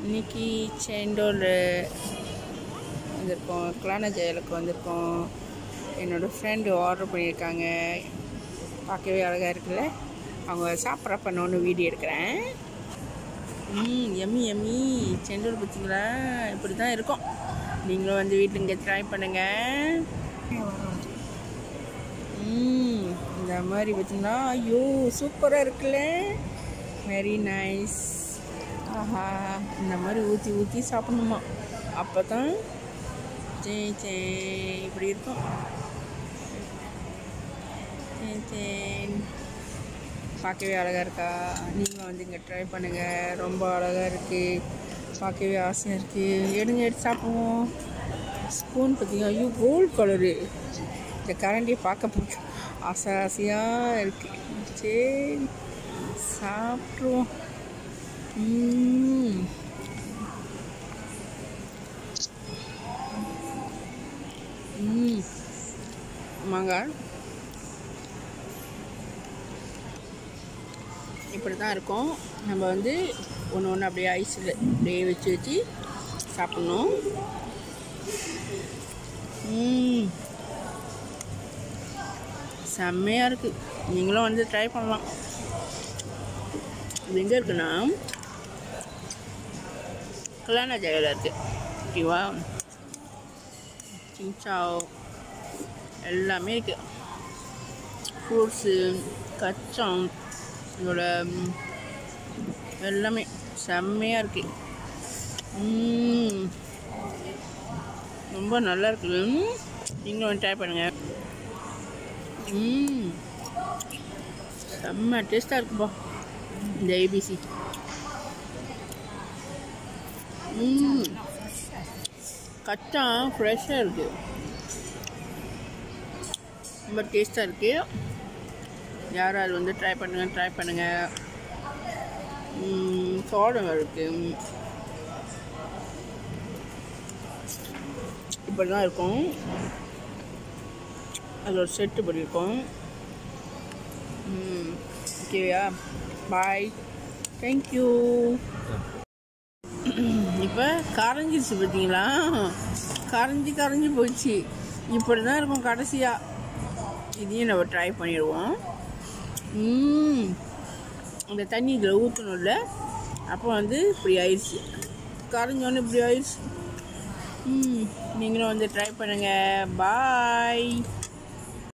இன்னைக்கு செண்டோல் வந்திருக்கோம் கிளான ஜெயலுக்கு வந்திருக்கோம் என்னோடய ஃப்ரெண்டு ஆர்டர் பண்ணியிருக்காங்க பார்க்கவே அழகாக இருக்குல்ல அவங்க சாப்பிட்றப்ப நான் ஒன்று வீடியோ எடுக்கிறேன் ம் எம்மி எம்மி செண்டோல் பார்த்தீங்களா இப்படி தான் இருக்கும் நீங்களும் வந்து வீட்டில் இங்கே ட்ரை பண்ணுங்கள் ம் இந்த மாதிரி பார்த்தீங்கன்னா ஐயோ சூப்பராக இருக்குல்ல வெரி நைஸ் ஆஹா இந்த மாதிரி ஊற்றி ஊற்றி சாப்பிடணுமா அப்போ தான் சே சே இப்படி இருக்கும் சே சேன் பார்க்கவே அழகாக இருக்கா நீங்களும் வந்து இங்கே ட்ரை பண்ணுங்கள் ரொம்ப அழகாக இருக்குது பார்க்கவே ஆசையாக இருக்குது எடுங்க எடுத்து சாப்பிடுவோம் ஸ்பூன் பார்த்தீங்கன்னா ஐயோ கோல்ட் கலரு இந்த கரண்டியை பார்க்க பிடிக்கும் ஆசை ஆசையாக இருக்குது சரி சாப்பிட்ருவோம் ம். ம் மாங்காய் இப்படி தான் இருக்கும் நம்ம வந்து ஒன்று ஒன்று அப்படியே ஐஸில் அப்படியே வச்சு வச்சு சாப்பிட்ணும் ம் செம்மையாக இருக்குது நீங்களும் வந்து ட்ரை பண்ணலாம் இது எங்கே இருக்குன்னா கல்யாண ஜெயில இருக்குது ஓகேவா சிங்சாவ் எல்லாமே இருக்குது ஃப்ரூட்ஸு கச்சம் இதோட ம், எல்லாமே செம்மையாக இருக்குது ம், ரொம்ப நல்லா இருக்குது ம், நீங்களும் வந்து ட்ரை பண்ணுங்கள் ம் செம்ம டேஸ்ட்டாக இருக்குப்பா இந்த ஏபிசி ம் கச்சா ஃப்ரெஷ்ஷாக இருக்குது ரொம்ப டேஸ்ட்டாக இருக்குது யார் யார் வந்து ட்ரை பண்ணுங்கள் ட்ரை பண்ணுங்கள் சோளம் இருக்குது இப்படி தான் இருக்கும் அது ஒரு செட்டு பண்ணியிருக்கோம் ம் ஓகேயா பாய் தேங்க்யூ இப்போ கரைஞ்சிருச்சு பார்த்தீங்களா கரைஞ்சி கரைஞ்சி போச்சு இப்படி தான் இருக்கும் கடைசியாக இதையும் நம்ம ட்ரை பண்ணிடுவோம் ம் அந்த தண்ணி இதில் ஊற்றணும்ல அப்போ வந்து இப்படி ஆயிடுச்சு கரைஞ்சோன்னு இப்படி ஆயிடுச்சு ம் நீங்களும் வந்து ட்ரை பண்ணுங்கள் பாய்